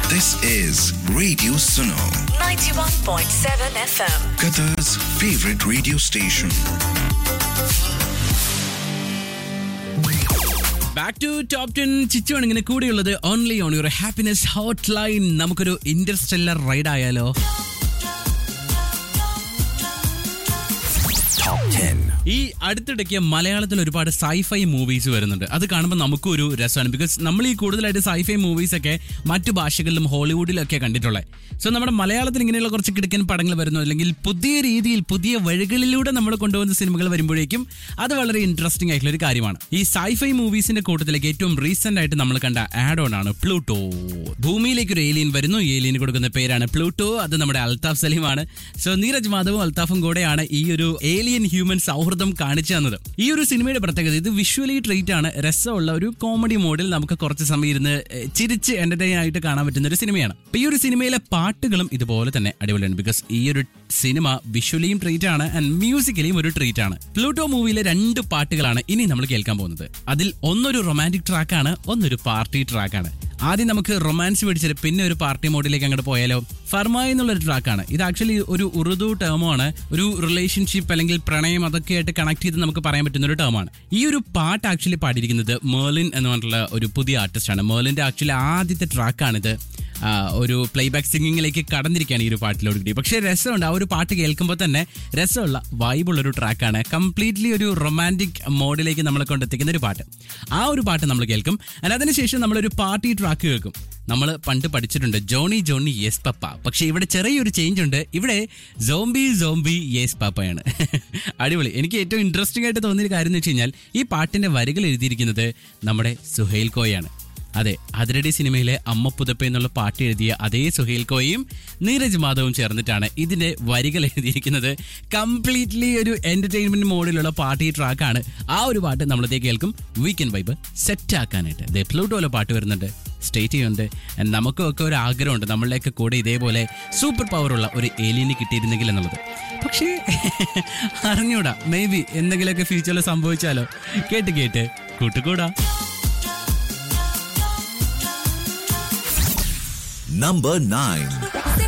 This is Radio Suno, 91.7 FM. Qatar's favorite radio station. Back to top ten ചിച്ചുവാണ് ഇങ്ങനെ കൂടെയുള്ളത് only on your happiness hotline നമുക്കൊരു interstellar ride ആയാലോ ഈ അടുത്തിടയ്ക്ക് മലയാളത്തിൽ ഒരുപാട് സൈഫൈ മൂവീസ് വരുന്നുണ്ട് അത് കാണുമ്പോൾ നമുക്കും ഒരു രസമാണ് ബിക്കോസ് നമ്മൾ ഈ കൂടുതലായിട്ട് സൈഫൈ മൂവീസ് ഒക്കെ മറ്റു ഭാഷകളിലും ഹോളിവുഡിലൊക്കെ കണ്ടിട്ടുള്ളത് സോ നമ്മുടെ മലയാളത്തിൽ ഇങ്ങനെയുള്ള കുറച്ച് കിടക്കൻ പടങ്ങൾ വരുന്നു അല്ലെങ്കിൽ പുതിയ രീതിയിൽ പുതിയ വഴികളിലൂടെ നമ്മൾ കൊണ്ടുവന്ന സിനിമകൾ വരുമ്പോഴേക്കും അത് വളരെ ഇൻട്രസ്റ്റിംഗ് ആയിട്ടുള്ള ഒരു കാര്യമാണ് ഈ സൈഫൈ മൂവീസിന്റെ കൂട്ടത്തിലേക്ക് ഏറ്റവും റീസെന്റ് ആയിട്ട് നമ്മൾ കണ്ട ആഡ് ഓൺ ആണ് പ്ലൂട്ടോ ഭൂമിയിലേക്ക് ഒരു ഏലിയൻ വരുന്നു ഏലിയന് കൊടുക്കുന്ന പേരാണ് പ്ലൂട്ടോ അത് നമ്മുടെ അൽതാഫ് സലീമാണ് സോ നീരജ് മാധവും അൽതാഫും കൂടെയാണ് ഈ ഒരു ഏലിയൻ ഹ്യൂമൻ സൗഹൃദം കാണിച്ചു തന്നത് ഈ ഒരു സിനിമയുടെ പ്രത്യേകത ഇത് വിഷ്വലി ട്രീറ്റ് ആണ് രസമുള്ള ഒരു കോമഡി മോഡിൽ നമുക്ക് കുറച്ച് സമയം ഇരുന്ന് ഏഹ്, ചിരിച്ച് എന്റർടൈൻ ആയിട്ട് കാണാൻ പറ്റുന്ന ഒരു സിനിമയാണ് അപ്പൊ ഈ ഒരു സിനിമയിലെ പാട്ടുകളും ഇതുപോലെ തന്നെ അടിപൊളിയാണ് ബിക്കോസ് ഈ ഒരു സിനിമ വിഷ്വലിയും ട്രീറ്റ് ആണ് ആൻഡ് മ്യൂസിക്കലിയും ഒരു ട്രീറ്റ് ആണ് പ്ലൂട്ടോ മൂവിയിലെ രണ്ട് പാട്ടുകളാണ് ഇനി നമ്മൾ കേൾക്കാൻ പോകുന്നത് അതിൽ ഒന്നൊരു റൊമാൻറ്റിക് ട്രാക്കാണ് ഒന്നൊരു പാർട്ടി ട്രാക്കാണ് ആദ്യം നമുക്ക് റൊമാൻസ് പിടിച്ചിട്ട് പിന്നെ ഒരു പാർട്ടി മോഡിലേക്ക് അങ്ങോട്ട് പോയാലോ ഫർമ എന്നുള്ളൊരു ട്രാക്കാണ് ഇത് ആക്ച്വലി ഒരു ഉറുദു ടേമാണ് ഒരു റിലേഷൻഷിപ്പ് അല്ലെങ്കിൽ പ്രണയം അതൊക്കെ ആയിട്ട് കണക്ട് ചെയ്ത് നമുക്ക് പറയാൻ പറ്റുന്ന ഒരു ടേമാണ് ഈ ഒരു പാട്ട് ആക്ച്വലി പാടിയിരിക്കുന്നത് മേർലിൻ എന്ന് പറഞ്ഞിട്ടുള്ള ഒരു പുതിയ ആർട്ടിസ്റ്റാണ് മേർലിന്റെ ആക്ച്വലി ആദ്യത്തെ ട്രാക്കാണിത് ആ, ഒരു പ്ലേബാക്ക് സിംഗിങ്ങിലേക്ക് കടന്നിരിക്കുകയാണ് ഈ ഒരു പാട്ടിലോട് കൂടി പക്ഷേ രസമുണ്ട് ആ ഒരു പാട്ട് കേൾക്കുമ്പോൾ തന്നെ രസമുള്ള വൈബുള്ള ഒരു ട്രാക്കാണ് കംപ്ലീറ്റ്ലി ഒരു റൊമാൻറ്റിക് മോഡിലേക്ക് നമ്മളെ കൊണ്ടെത്തിക്കുന്ന ഒരു പാട്ട് ആ ഒരു പാട്ട് നമ്മൾ കേൾക്കും and അതിനുശേഷം നമ്മളൊരു പാർട്ടി ട്രാക്ക് കേൾക്കും നമ്മൾ പണ്ട് പഠിച്ചിട്ടുണ്ട് ജോണി ജോണി യെസ് പപ്പ പക്ഷെ ഇവിടെ ചെറിയൊരു ചേഞ്ച് ഉണ്ട് ഇവിടെ സോംബി സോംബി യെസ് പപ്പയാണ് അടിപൊളി എനിക്ക് ഏറ്റവും ഇൻട്രസ്റ്റിംഗ് ആയിട്ട് തോന്നിയൊരു കാര്യം എന്ന് വെച്ച് കഴിഞ്ഞാൽ ഈ പാട്ടിന്റെ വരികൾ എഴുതിയിരിക്കുന്നത് നമ്മുടെ സുഹൈൽ കോയാണ് അതെ അതിരടി സിനിമയിലെ അമ്മ പുതപ്പ് എന്നുള്ള പാട്ട് എഴുതിയ അതേ സുഹൈൽ കോയും നീരജ് മാധവും ചേർന്നിട്ടാണ് ഇതിന്റെ വരികൾ എഴുതിയിരിക്കുന്നത് കംപ്ലീറ്റ്ലി ഒരു എന്റർടൈൻമെന്റ് മോഡിലുള്ള പാർട്ടി ട്രാക്കാണ് ആ ഒരു പാട്ട് നമ്മളതേ കേൾക്കും വീക്കെൻഡ് വൈബ് സെറ്റ് ആക്കാനായിട്ട് ദേ പ്ലൂട്ടോയിലെ പാട്ട് വരുന്നുണ്ട് സ്റ്റേറ്റ് ചെയ്യുന്നുണ്ട് And നമുക്കും ഒക്കെ ഒരു ആഗ്രഹമുണ്ട് നമ്മളുടെയൊക്കെ കൂടെ ഇതേപോലെ സൂപ്പർ പവറുള്ള ഒരു ഏലിയന് കിട്ടിയിരുന്നെങ്കിൽ എന്നുള്ളത് പക്ഷേ അറിഞ്ഞൂടാ മേ ബി എന്തെങ്കിലുമൊക്കെ ഫ്യൂച്ചറിൽ സംഭവിച്ചാലോ കേട്ട് കേട്ട് കൂട്ടുകൂടാ Number 9.